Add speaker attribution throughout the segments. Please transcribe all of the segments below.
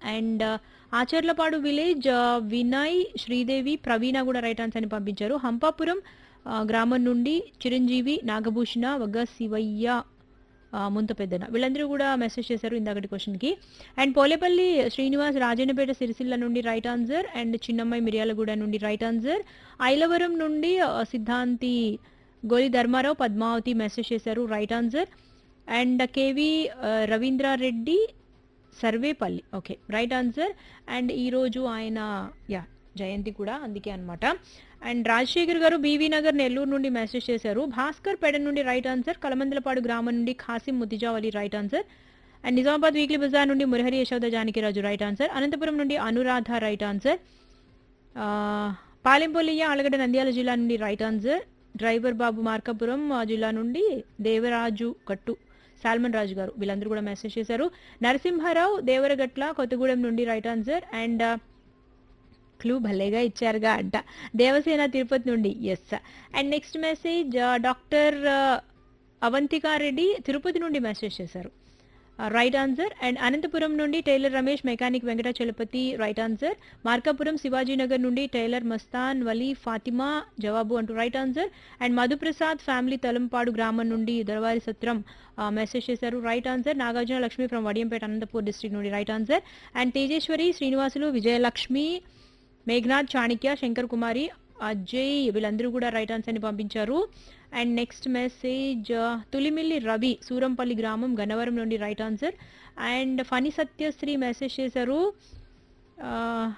Speaker 1: and ఆచర్లపాడు village ఆ, వినయ్ శ్రీదేవి ప్రవీణ కూడా right answer అని పంపించారు హంపాపురం ఆ, గ్రామం నుండి చిరంజీవి నాగభూషణ వగ్గ శివయ్య ఆ, ముంత పెద్దన వీళ్ళందరూ కూడా మెసేజ్ చేశారు ఇందాకటి క్వశ్చన్కి అండ్ పోలేపల్లి శ్రీనివాస్ రాజన్నపేట సిరిసిల్ల నుండి రైట్ ఆన్సర్ అండ్ చిన్నమ్మాయి మిర్యాలగూడ నుండి రైట్ ఆన్సర్ ఐలవరం నుండి ఆ, సిద్ధాంతి గోలి ధర్మారావు పద్మావతి మెసేజ్ చేశారు రైట్ ఆన్సర్ అండ్ కేవి ఆ, Ravindrareddy Sarvepalli okay right answer and ఈరోజు ఆయన యా జయంతి కూడా అందుకే అన్నమాట అండ్ రాజశేఖర్ గారు బీవీ నగర్ నెల్లూరు నుండి మెసేజ్ చేశారు భాస్కర్ పెడ నుండి రైట్ ఆన్సర్ కలమందలపాడు గ్రామం నుండి Khasim Muthijavali right answer and Nizamabad weekly బజార్ నుండి మురహరి యశోద జానకిరాజు రైట్ ఆన్సర్ అనంతపురం నుండి అనురాధ రైట్ ఆన్సర్ ఆ, పాలెంపల్లియ ఆలగడ్డ నంద్యాల జిల్లా నుండి right answer driver Babu Markapuram ఆ, జిల్లా నుండి దేవరాజు కట్టు సాల్మన్ రాజు గారు వీళ్ళందరూ కూడా మెసేజ్ చేశారు నరసింహారావు దేవరగట్ల కొత్తగూడెం నుండి రైట్ ఆన్సర్ అండ్ క్లూ భలేగా ఇచ్చారుగా అంట దేవసేన తిరుపతి నుండి yes and next message doctor Avanthikareddy Tirupati నుండి మెసేజ్ చేశారు రైట్ ఆన్సర్ అండ్ అనంతపురం నుండి tailor Ramesh mechanic Venkatachalapathi right answer Markapuram Shivajinagar నుండి టైలర్ మస్తాన్ వలీ ఫాతిమా జవాబు అంటూ right answer and Madhuprasad family Talampadu గ్రామం నుండి దొరవారి సత్రం మెసేజ్ చేశారు right answer Nagarjuna Lakshmi from Vadiyampeta Anantapur district నుండి right answer and Tejeswari Srinivasulu Vijayalakshmi Meghanath Chanakya Shankar Kumari Ajay వీళ్ళందరూ కూడా రైట్ ఆన్సర్ ని పంపించారు and next message Tulimilli Ravi Surampalli గ్రామం గన్నవరం నుండి right answer and Phani Satyasri message చేశారు ఆ,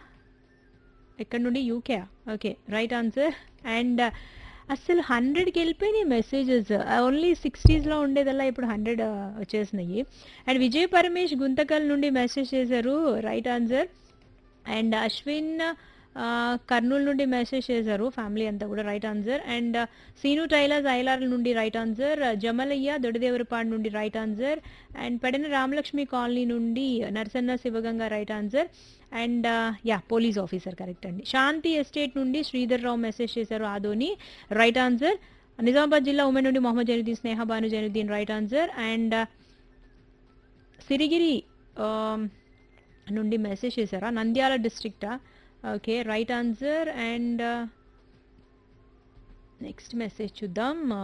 Speaker 1: ఎక్కడ నుండి UK okay right answer and అసలు హండ్రెడ్కి వెళ్ళిపోయినాయి మెసేజెస్ ఓన్లీ సిక్స్టీస్లో ఉండేదల్లా ఇప్పుడు హండ్రెడ్ వచ్చేసినాయి అండ్ విజయ్ పరమేష్ గుంతకల్ నుండి మెసేజ్ చేశారు రైట్ ఆన్సర్ అండ్ అశ్విన్ ఆ, కర్నూలు నుండి మెసేజ్ చేశారు ఫ్యామిలీ అంతా కూడా right answer and Seenu tailors Ailur నుండి రైట్ ఆన్సర్ జమలయ్య దొడిదేవరపాడు నుండి right answer and Pedana Ramalakshmi colony నుండి Narasanna Sivaganga right answer and ya police officer correct అండి శాంతి ఎస్టేట్ నుండి శ్రీధర్ రావు మెసేజ్ చేశారు ఆదోని రైట్ ఆన్సర్ నిజామాబాద్ జిల్లా ఉమెన్ నుండి Mohammad Zainuddin Sneha Bhanu Zainuddin right answer and Sirigiri um, నుండి మెసేజ్ చేశారా నంద్యాల డిస్ట్రిక్టా okay right answer and next message చూద్దాం ఆ,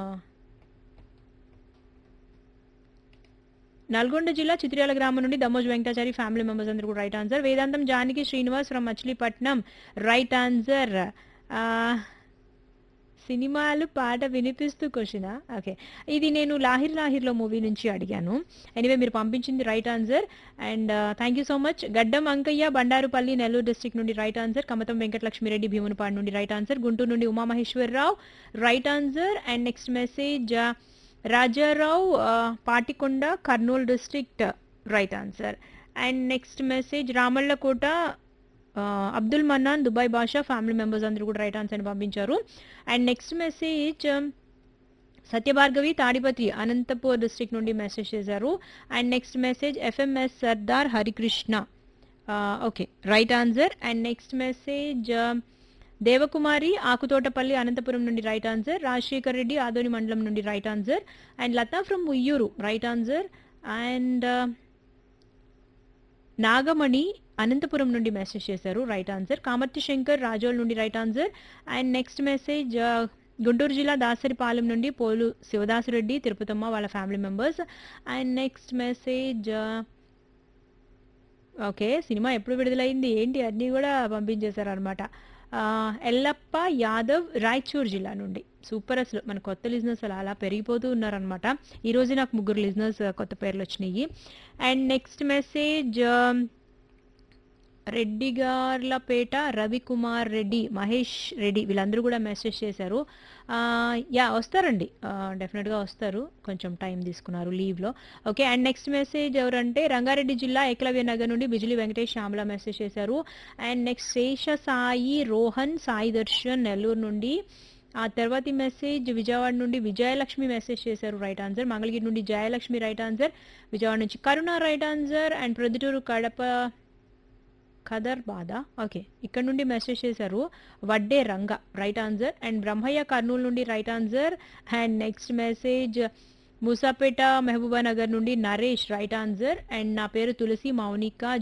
Speaker 1: నల్గొండ జిల్లా చిత్రియాల గ్రామం నుండి దమోజ్ వెంకటాచారి ఫ్యామిలీ మెంబర్స్ అందరూ కూడా right answer Vedantam Janaki Srinivas from Machilipatnam right answer సినిమాలు పాట వినిపిస్తూ క్వశ్చనా ఓకే ఇది నేను లాహిర్ లాహిర్లో మూవీ నుంచి అడిగాను ఎనివే మీరు పంపించింది right answer and thank you so much Gaddam Ankayya Bandarupalli Nellore district నుండి రైట్ ఆన్సర్ కమతం వెంకటలక్ష్మిరెడ్డి భీమునిపాడు నుండి రైట్ ఆన్సర్ గుంటూరు నుండి Umamaheswararao right answer and next message Rajarao ఆ, Patikonda Kurnool district right answer and next message Ramallakota ఆ, అబ్దుల్ మన్నాన్ దుబాయ్ భాషా ఫ్యామిలీ మెంబర్స్ అందరూ కూడా రైట్ ఆన్సర్ పంపించారు and next message Satyabhargavi Tadipatri Anantapur district నుండి message చేశారు and next message FMS Sardar Harikrishna okay right answer and next message Devakumari Akutotapalli Anantapuram నుండి right answer Rajasekhar Reddy Adoni మండలం నుండి right answer and Latha from Uyyuru right answer and Nagamani Anantapuram నుండి మెసేజ్ చేశారు రైట్ ఆన్సర్ కామర్తి శంకర్ రాజోల్ నుండి right answer and next message Guntur జిల్లా దాసరిపాలెం నుండి పోలు శివదాసురెడ్డి తిరుపతమ్మ వాళ్ళ family members and next message okay సినిమా ఎప్పుడు విడుదలైంది ఏంటి అన్నీ కూడా పంపించేశారు అనమాట ఎల్లప్ప యాదవ్ రాయచూర్ జిల్లా నుండి సూపర్ అసలు మన కొత్త లిజినెస్ అలా అలా పెరిగిపోతూ ఉన్నారనమాట ఈరోజు నాకు ముగ్గురు లిజినెస్ కొత్త పేర్లు వచ్చినాయి and next message Reddy Garlapeta Ravikumar Reddy Mahesh Reddy వీళ్ళందరూ కూడా మెసేజ్ చేశారు ఆ, యా వస్తారండి ఆ, డెఫినెట్గా వస్తారు కొంచెం టైం తీసుకున్నారు లీవ్లో ఓకే అండ్ నెక్స్ట్ మెసేజ్ ఎవరంటే రంగారెడ్డి జిల్లా ఏకలవ్య నగర్ నుండి బిజిలి వెంకటేష్ శ్యామల మెసేజ్ చేశారు అండ్ నెక్స్ట్ శేష సాయి రోహన్ సాయి దర్శన్ నెల్లూరు నుండి ఆ తర్వాతి మెసేజ్ విజయవాడ నుండి విజయలక్ష్మి మెసేజ్ చేశారు రైట్ ఆన్సర్ మంగళగిరి నుండి జయలక్ష్మి రైట్ ఆన్సర్ విజయవాడ నుంచి Karuna right answer and Proddatur Kadapa Khadar బాధ ఓకే ఇక్కడ నుండి మెసేజ్ చేశారు Vadde Ranga right answer and Brahmayya Kurnool నుండి right answer and next message Musapeta Mahabubnagar నుండి నరేష్ రైట్ ఆన్సర్ అండ్ నా పేరు తులసి మౌనిక